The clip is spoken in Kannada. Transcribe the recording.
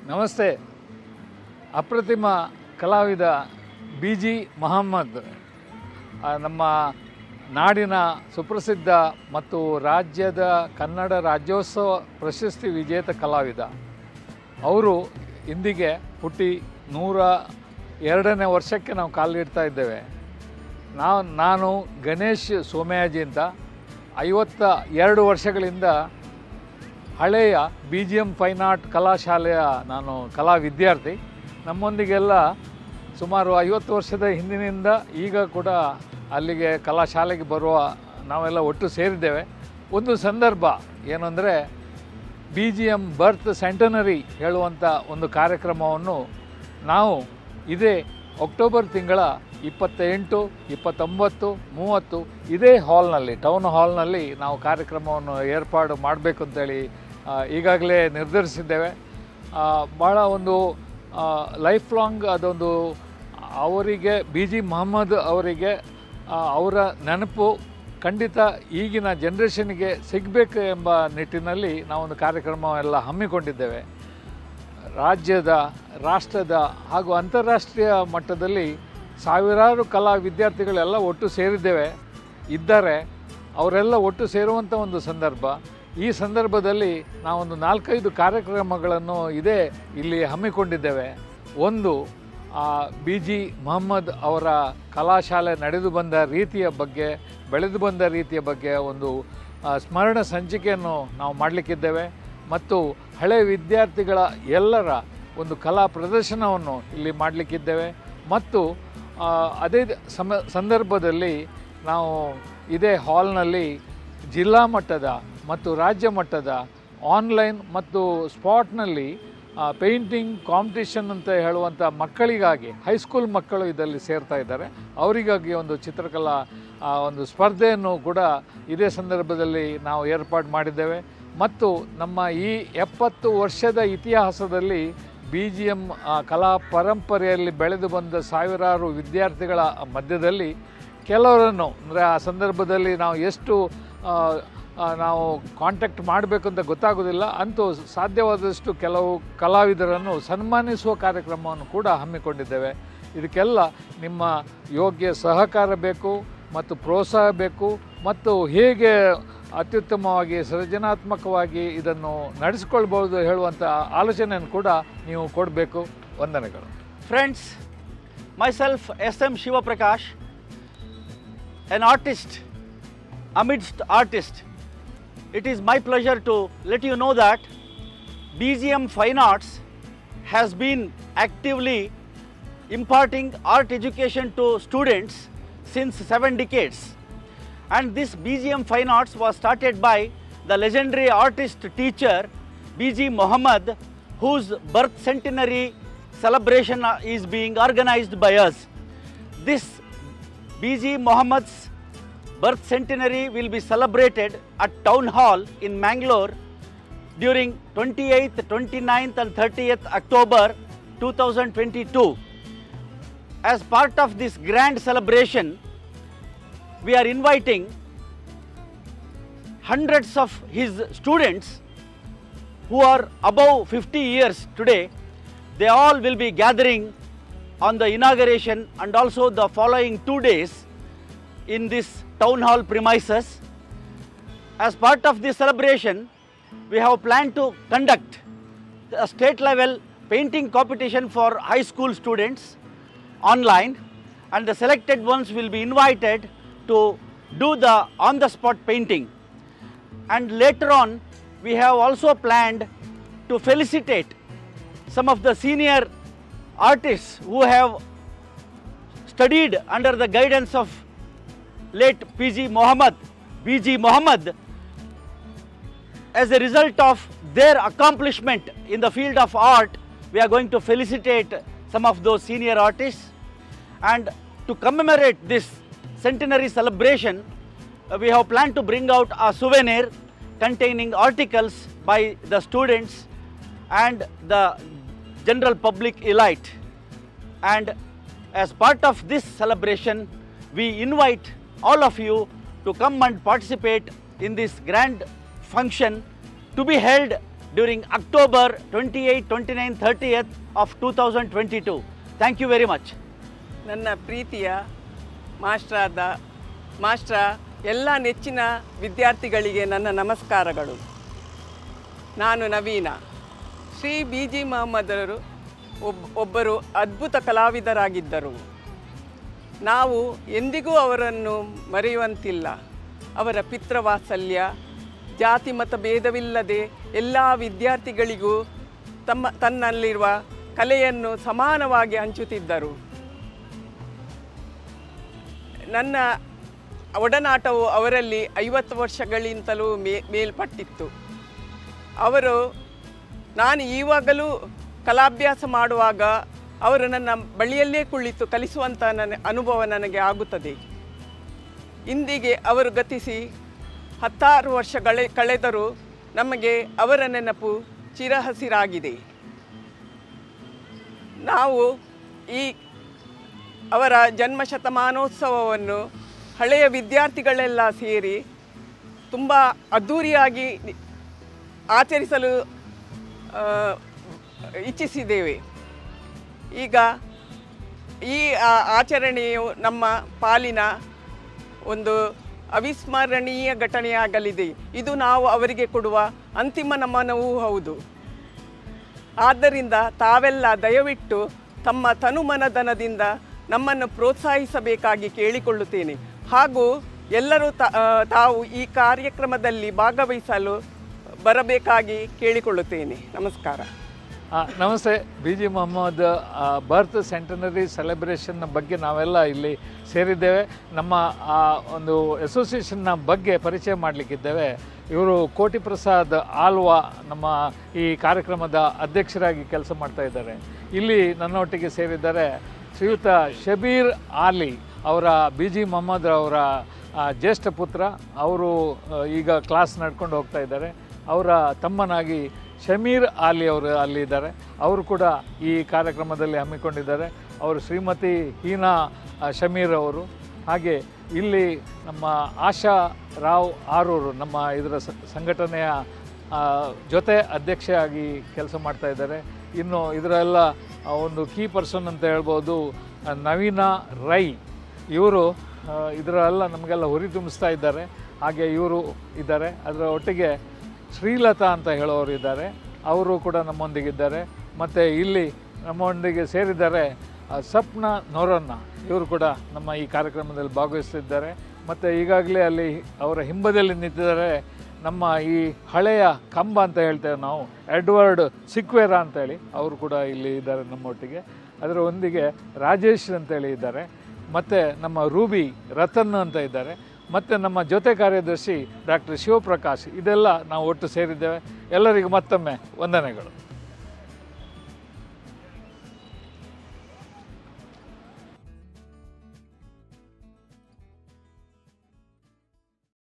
ನಮಸ್ತೆ ಅಪ್ರತಿಮ ಕಲಾವಿದ ಬಿ ಜಿ ಮಹಮ್ಮದ್ ಆ, ನಮ್ಮ ನಾಡಿನ ಸುಪ್ರಸಿದ್ಧ ಮತ್ತು ರಾಜ್ಯದ ಕನ್ನಡ ರಾಜ್ಯೋತ್ಸವ ಪ್ರಶಸ್ತಿ ವಿಜೇತ ಕಲಾವಿದ ಅವರು ಇಂದಿಗೆ ಹುಟ್ಟಿ ನೂರ ಎರಡನೇ ವರ್ಷಕ್ಕೆ ನಾವು ಕಾಲಿಡ್ತಾ ಇದ್ದೇವೆ ನಾವು ನಾನು ಗಣೇಶ್ ಸೋಮಯಾಜಿ ಅಂತ ಐವತ್ತ ಎರಡು ವರ್ಷಗಳಿಂದ ಹಳೆಯ B G M fine art ಕಲಾಶಾಲೆಯ ನಾನು ಕಲಾ ವಿದ್ಯಾರ್ಥಿ ನಮ್ಮೊಂದಿಗೆಲ್ಲ ಸುಮಾರು ಐವತ್ತು ವರ್ಷದ ಹಿಂದಿನಿಂದ ಈಗ ಕೂಡ ಅಲ್ಲಿಗೆ ಕಲಾಶಾಲೆಗೆ ಬರುವ ನಾವೆಲ್ಲ ಒಟ್ಟು ಸೇರಿದ್ದೇವೆ ಒಂದು ಸಂದರ್ಭ ಏನಂದರೆ B G M birth centenary ಹೇಳುವಂಥ ಒಂದು ಕಾರ್ಯಕ್ರಮವನ್ನು ನಾವು ಇದೇ ಅಕ್ಟೋಬರ್ ತಿಂಗಳ ಇಪ್ಪತ್ತೆಂಟು ಇಪ್ಪತ್ತೊಂಬತ್ತು ಮೂವತ್ತು ಇದೇ ಹಾಲ್ನಲ್ಲಿ ಟೌನ್ ಹಾಲ್ನಲ್ಲಿ ನಾವು ಕಾರ್ಯಕ್ರಮವನ್ನು ಏರ್ಪಾಡು ಮಾಡಬೇಕು ಅಂತೇಳಿ ಆ, ಈಗಾಗಲೇ ನಿರ್ಧರಿಸಿದ್ದೇವೆ ಆ, ಭಾಳ ಒಂದು ಲೈಫ್ ಲಾಂಗ್ ಅದೊಂದು ಅವರಿಗೆ ಬಿ ಜಿ ಮೊಹಮ್ಮದ್ ಅವರಿಗೆ ಆ, ಅವರ ನೆನಪು ಖಂಡಿತ ಈಗಿನ ಜನ್ರೇಷನ್ಗೆ ಸಿಗಬೇಕು ಎಂಬ ನಿಟ್ಟಿನಲ್ಲಿ ನಾವೊಂದು ಕಾರ್ಯಕ್ರಮ ಎಲ್ಲ ಹಮ್ಮಿಕೊಂಡಿದ್ದೇವೆ ರಾಜ್ಯದ ರಾಷ್ಟ್ರದ ಹಾಗೂ ಅಂತಾರಾಷ್ಟ್ರೀಯ ಮಟ್ಟದಲ್ಲಿ ಸಾವಿರಾರು ಕಲಾ ವಿದ್ಯಾರ್ಥಿಗಳೆಲ್ಲ ಒಟ್ಟು ಸೇರಿದ್ದೇವೆ ಇದ್ದಾರೆ ಅವರೆಲ್ಲ ಒಟ್ಟು ಸೇರುವಂಥ ಒಂದು ಸಂದರ್ಭ ಈ ಸಂದರ್ಭದಲ್ಲಿ ನಾವೊಂದು ನಾಲ್ಕೈದು ಕಾರ್ಯಕ್ರಮಗಳನ್ನು ಇದೇ ಇಲ್ಲಿ ಹಮ್ಮಿಕೊಂಡಿದ್ದೇವೆ ಒಂದು ಬಿ ಜಿ ಮೊಹಮ್ಮದ್ ಅವರ ಕಲಾಶಾಲೆ ನಡೆದು ಬಂದ ರೀತಿಯ ಬಗ್ಗೆ ಬೆಳೆದು ಬಂದ ರೀತಿಯ ಬಗ್ಗೆ ಒಂದು ಆ, ಸ್ಮರಣ ಸಂಚಿಕೆಯನ್ನು ನಾವು ಮಾಡಲಿಕ್ಕಿದ್ದೇವೆ ಮತ್ತು ಹಳೆ ವಿದ್ಯಾರ್ಥಿಗಳ ಎಲ್ಲರ ಒಂದು ಕಲಾ ಪ್ರದರ್ಶನವನ್ನು ಇಲ್ಲಿ ಮಾಡಲಿಕ್ಕಿದ್ದೇವೆ ಮತ್ತು ಆ, ಅದೇ ಸಮ ಸಂದರ್ಭದಲ್ಲಿ ನಾವು ಇದೇ ಹಾಲ್ನಲ್ಲಿ ಜಿಲ್ಲಾ ಮಟ್ಟದ ಮತ್ತು ರಾಜ್ಯ ಮಟ್ಟದ ಆನ್ಲೈನ್ ಮತ್ತು ಸ್ಪಾಟ್ನಲ್ಲಿ ಪೇಂಟಿಂಗ್ ಕಾಂಪಿಟಿಷನ್ ಅಂತ ಹೇಳುವಂಥ ಮಕ್ಕಳಿಗಾಗಿ ಹೈಸ್ಕೂಲ್ ಮಕ್ಕಳು ಇದರಲ್ಲಿ ಸೇರ್ತಾ ಇದ್ದಾರೆ ಅವರಿಗಾಗಿ ಒಂದು ಚಿತ್ರಕಲಾ ಆ, ಒಂದು ಸ್ಪರ್ಧೆಯನ್ನು ಕೂಡ ಇದೇ ಸಂದರ್ಭದಲ್ಲಿ ನಾವು ಏರ್ಪಾಡು ಮಾಡಿದ್ದೇವೆ ಮತ್ತು ನಮ್ಮ ಈ ಎಪ್ಪತ್ತು ವರ್ಷದ ಇತಿಹಾಸದಲ್ಲಿ ಬಿ ಜಿ ಎಮ್ ಕಲಾ ಪರಂಪರೆಯಲ್ಲಿ ಬೆಳೆದು ಬಂದ ಸಾವಿರಾರು ವಿದ್ಯಾರ್ಥಿಗಳ ಮಧ್ಯದಲ್ಲಿ ಕೆಲವರನ್ನು ಅಂದರೆ ಆ ಸಂದರ್ಭದಲ್ಲಿ ನಾವು ಎಷ್ಟು ಆ, ಆ, ನಾವು ಕಾಂಟ್ಯಾಕ್ಟ್ ಮಾಡಬೇಕು ಅಂತ ಗೊತ್ತಾಗೋದಿಲ್ಲ ಅಂತೂ ಸಾಧ್ಯವಾದಷ್ಟು ಕೆಲವು ಕಲಾವಿದರನ್ನು ಸನ್ಮಾನಿಸುವ ಕಾರ್ಯಕ್ರಮವನ್ನು ಕೂಡ ಹಮ್ಮಿಕೊಂಡಿದ್ದೇವೆ ಇದಕ್ಕೆಲ್ಲ ನಿಮ್ಮ ಯೋಗ್ಯ ಸಹಕಾರ ಬೇಕು ಮತ್ತು ಪ್ರೋತ್ಸಾಹ ಬೇಕು ಮತ್ತು ಹೇಗೆ ಅತ್ಯುತ್ತಮವಾಗಿ ಸೃಜನಾತ್ಮಕವಾಗಿ ಇದನ್ನು ನಡೆಸಿಕೊಳ್ಬೋದು ಹೇಳುವಂಥ ಆಲೋಚನೆಯನ್ನು ಕೂಡ ನೀವು ಕೊಡಬೇಕು ವಂದನೆಗಳು Friends, myself S.M. Shiva Prakash, an artist amidst artists. It is my pleasure to let you know that BGM Fine Arts has been actively imparting art education to students since seven decades. And this BGM Fine Arts was started by the legendary artist teacher BG Muhammad, whose birth centenary celebration uh, is being organized by us. This BG Muhammad's birth centenary will be celebrated at Town Hall in Mangalore during 28th, 29th and 30th October 2022. As part of this grand celebration, we are inviting hundreds of his students who are above 50 years today. They all will be gathering on the inauguration and also the following two days in this town hall premises. As part of this celebration, we have planned to conduct a state level painting competition for high school students online and the selected ones will be invited to do the on the spot painting and later on we have also planned to felicitate some of the senior artists who have studied under the guidance of late PG Muhammad, BG Muhammad as a result of their accomplishment in the field of art, we are going to felicitate some of those senior artists. And to commemorate this centenary celebration, uh, we have planned to bring out a souvenir containing articles by the students and the general public elite. And as part of this celebration, we invite all of you to come and participate in this grand function to be held during October 28, 29, 30th of 2022. Thank you very much. ನನ್ನ ಪ್ರೀತಿಯ ಮಾಸ್ಟ್ರಾದ ಮಾಸ್ಟ್ರ ಎಲ್ಲ ನೆಚ್ಚಿನ ವಿದ್ಯಾರ್ಥಿಗಳಿಗೆ ನನ್ನ ನಮಸ್ಕಾರಗಳು ನಾನು ನವೀನ ಶ್ರೀ ಬಿ ಜಿ ಮೊಹಮ್ಮದರು ಒಬ್ ಒಬ್ಬರು ಅದ್ಭುತ ಕಲಾವಿದರಾಗಿದ್ದರು ನಾವು ಎಂದಿಗೂ ಅವರನ್ನು ಮರೆಯುವಂತಿಲ್ಲ ಅವರ ಪಿತೃವಾತ್ಸಲ್ಯ ಜಾತಿ ಮತ ಭೇದವಿಲ್ಲದೆ ಎಲ್ಲ ವಿದ್ಯಾರ್ಥಿಗಳಿಗೂ ತಮ್ಮ ತನ್ನಲ್ಲಿರುವ ಕಲೆಯನ್ನು ಸಮಾನವಾಗಿ ಹಂಚುತ್ತಿದ್ದರು ನನ್ನ ಒಡನಾಟವು ಅವರಲ್ಲಿ ಐವತ್ತು ವರ್ಷಗಳಿಂತಲೂ ಮೇ ಮೇಲ್ಪಟ್ಟಿತ್ತು ಅವರು ನಾನು ಈವಾಗಲೂ ಕಲಾಭ್ಯಾಸ ಮಾಡುವಾಗ ಅವರು ನನ್ನ ಬಳಿಯಲ್ಲೇ ಕುಳಿತು ಕಲಿಸುವಂಥ ನನ್ನ ಅನುಭವ ನನಗೆ ಆಗುತ್ತದೆ ಇಂದಿಗೆ ಅವರು ಗತಿಸಿ ಹತ್ತಾರು ವರ್ಷಗಳೇ ಕಳೆದರೂ ನಮಗೆ ಅವರ ನೆನಪು ಚಿರಹಸಿರಾಗಿದೆ ನಾವು ಈ ಅವರ ಜನ್ಮ ಶತಮಾನೋತ್ಸವವನ್ನು ಹಳೆಯ ವಿದ್ಯಾರ್ಥಿಗಳೆಲ್ಲ ಸೇರಿ ತುಂಬ ಅದ್ಧೂರಿಯಾಗಿ ನಿ- ಆಚರಿಸಲು ಆ, ಇಚ್ಛಿಸಿದ್ದೇವೆ ಈಗ ಈ ಆ- ಆಚರಣೆಯು ನಮ್ಮ ಪಾಲಿನ ಒಂದು ಅವಿಸ್ಮರಣೀಯ ಘಟನೆಯಾಗಲಿದೆ ಇದು ನಾವು ಅವರಿಗೆ ಕೊಡುವ ಅಂತಿಮ ನಮನವೂ ಹೌದು ಆದ್ದರಿಂದ ತಾವೆಲ್ಲ ದಯವಿಟ್ಟು ತಮ್ಮ ತನುಮನಧನದಿಂದ ನಮ್ಮನ್ನು ಪ್ರೋತ್ಸಾಹಿಸಬೇಕಾಗಿ ಕೇಳಿಕೊಳ್ಳುತ್ತೇನೆ ಹಾಗೂ ಎಲ್ಲರೂ ತ- ಆ, ತಾವು ಈ ಕಾರ್ಯಕ್ರಮದಲ್ಲಿ ಭಾಗವಹಿಸಲು ಬರಬೇಕಾಗಿ ಕೇಳಿಕೊಳ್ಳುತ್ತೇನೆ ನಮಸ್ಕಾರ ಆ, ನಮಸ್ತೆ B G Mohammed birth centenary ಸೆಲೆಬ್ರೇಷನ್ನ ಬಗ್ಗೆ ನಾವೆಲ್ಲ ಇಲ್ಲಿ ಸೇರಿದ್ದೇವೆ ನಮ್ಮ ಆ ಒಂದು ಅಸೋಸಿಯೇಷನ್ನ ಬಗ್ಗೆ ಪರಿಚಯ ಮಾಡಲಿಕ್ಕಿದ್ದೇವೆ ಇವರು ಕೋಟಿ ಪ್ರಸಾದ್ ಆಲ್ವಾ ನಮ್ಮ ಈ ಕಾರ್ಯಕ್ರಮದ ಅಧ್ಯಕ್ಷರಾಗಿ ಕೆಲಸ ಮಾಡ್ತಾ ಇದ್ದಾರೆ ಇಲ್ಲಿ ನನ್ನೊಟ್ಟಿಗೆ ಸೇರಿದ್ದಾರೆ ಶ್ರೀಯುತ ಶಬೀರ್ ಆಲಿ ಅವರ ಬಿ ಜಿ ಮೊಹಮ್ಮದ್ ಅವರ ಆ, ಜ್ಯೇಷ್ಠ ಪುತ್ರ ಅವರು ಆ, ಈಗ ಕ್ಲಾಸ್ ನಡ್ಕೊಂಡು ಹೋಗ್ತಾ ಇದ್ದಾರೆ ಅವರ ತಮ್ಮನಾಗಿ ಶಮೀರ್ ಆಲಿ ಅವರು ಅಲ್ಲಿ ಇದ್ದಾರೆ ಅವರು ಕೂಡ ಈ ಕಾರ್ಯಕ್ರಮದಲ್ಲಿ ಹಮ್ಮಿಕೊಂಡಿದ್ದಾರೆ ಅವರು ಶ್ರೀಮತಿ ಹೀನಾ ಆ, ಶಮೀರ್ ಅವರು ಹಾಗೆ ಇಲ್ಲಿ ನಮ್ಮ ಆಶಾ ರಾವ್ ಆರೂರು ನಮ್ಮ ಇದರ ಸ- ಸಂಘಟನೆಯ ಆ, ಜೊತೆ ಅಧ್ಯಕ್ಷೆಯಾಗಿ ಕೆಲಸ ಮಾಡ್ತಾ ಇದ್ದಾರೆ ಇನ್ನು ಇದರೆಲ್ಲ ಆ, ಒಂದು ಕೀ ಪರ್ಸನ್ ಅಂತ ಹೇಳ್ಬೋದು ಆ, ನವೀನ ರೈ ಇವರು ಇದರೆಲ್ಲ ನಮಗೆಲ್ಲ ಹುರಿ ತುಂಬಿಸ್ತಾ ಇದ್ದಾರೆ ಹಾಗೆ ಇವರು ಇದ್ದಾರೆ ಅದರ ಒಟ್ಟಿಗೆ ಶ್ರೀಲತಾ ಅಂತ ಹೇಳೋರು ಇದ್ದಾರೆ ಅವರು ಕೂಡ ನಮ್ಮೊಂದಿಗಿದ್ದಾರೆ ಮತ್ತು ಇಲ್ಲಿ ನಮ್ಮೊಂದಿಗೆ ಸೇರಿದ್ದಾರೆ ಆ, ಸಪ್ನ ನೋರನ್ನ ಇವರು ಕೂಡ ನಮ್ಮ ಈ ಕಾರ್ಯಕ್ರಮದಲ್ಲಿ ಭಾಗವಹಿಸ್ತಿದ್ದಾರೆ ಮತ್ತು ಈಗಾಗಲೇ ಅಲ್ಲಿ ಅವರ ಹಿಂಬದಿಯಲ್ಲಿ ನಿಂತಿದ್ದಾರೆ ನಮ್ಮ ಈ ಹಳೆಯ ಕಂಬ ಅಂತ ಹೇಳ್ತೇವೆ ನಾವು ಎಡ್ವರ್ಡ್ ಸಿಕ್ವೇರ ಅಂತೇಳಿ ಅವರು ಕೂಡ ಇಲ್ಲಿ ಇದ್ದಾರೆ ನಮ್ಮೊಟ್ಟಿಗೆ ಅದರ ಒಂದಿಗೆ ರಾಜೇಶ್ ಅಂತೇಳಿ ಇದ್ದಾರೆ ಮತ್ತು ನಮ್ಮ ರೂಬಿ ರತನ್ ಅಂತ ಇದ್ದಾರೆ ಮತ್ತು ನಮ್ಮ ಜೊತೆ ಕಾರ್ಯದರ್ಶಿ ಡಾಕ್ಟರ್ ಶಿವಪ್ರಕಾಶ್ ಇದೆಲ್ಲ ನಾವು ಒಟ್ಟು ಸೇರಿದ್ದೇವೆ ಎಲ್ಲರಿಗೂ ಮತ್ತೊಮ್ಮೆ ವಂದನೆಗಳು